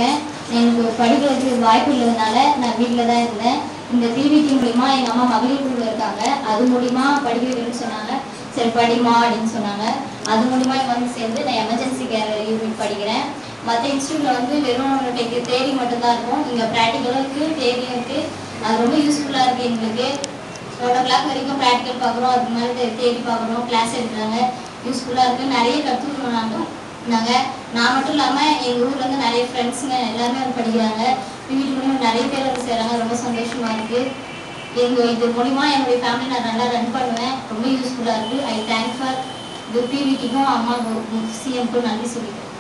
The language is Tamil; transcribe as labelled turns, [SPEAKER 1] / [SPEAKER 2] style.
[SPEAKER 1] இருக்கேன் எனக்கு படிக்கிறதுக்கு வாய்ப்பு இல்லாதனால நான் வீட்டில் தான் இருந்தேன் இந்த பிவிடி மூலிமா எங்கள் அம்மா மகளிர் குழுவில் இருக்காங்க அது மூலிமா படிக்க வைக்கணும்னு சொன்னாங்க சரி படிமா அப்படின்னு சொன்னாங்க அது மூலிமா இங்க வந்து சேர்ந்து நான் எமர்ஜென்சி கேர் யூனிட் படிக்கிறேன் மற்ற இன்ஸ்டியூட்டில் வந்து வெறும் டெக் தேரி மட்டும்தான் இருக்கும் இங்கே ப்ராக்டிக்கலும் இருக்குது தேரியும் இருக்குது அது ரொம்ப யூஸ்ஃபுல்லாக இருக்குது எங்களுக்கு ஒன் ஓ கிளாக் வரைக்கும் ப்ராக்டிக்கல் பார்க்குறோம் அதுக்கு மேலே தேடி பார்க்குறோம் கிளாஸ் எடுக்கிறாங்க யூஸ்ஃபுல்லாக இருக்குது நிறைய கற்றுக்கணும் நாங்கள் நாங்கள் நான் மட்டும் இல்லாமல் எங்கள் ஊர்லேருந்து நிறைய ஃப்ரெண்ட்ஸுங்க எல்லாருமே வந்து படிக்கிறாங்க வீட்டு மூலியமாக நிறைய பேர் வந்து செய்கிறாங்க ரொம்ப சந்தோஷமாக இருக்குது எங்கள் இது மூலிமா என்னுடைய ஃபேமிலி நான் நல்லா ரன் பண்ணுவேன் ரொம்ப யூஸ்ஃபுல்லாக இருக்குது ஐ தேங்க் ஃபார் இது பிவிடிக்கும் அம்மா சிஎம்க்கும் நன்றி சொல்லிக்கிறேன்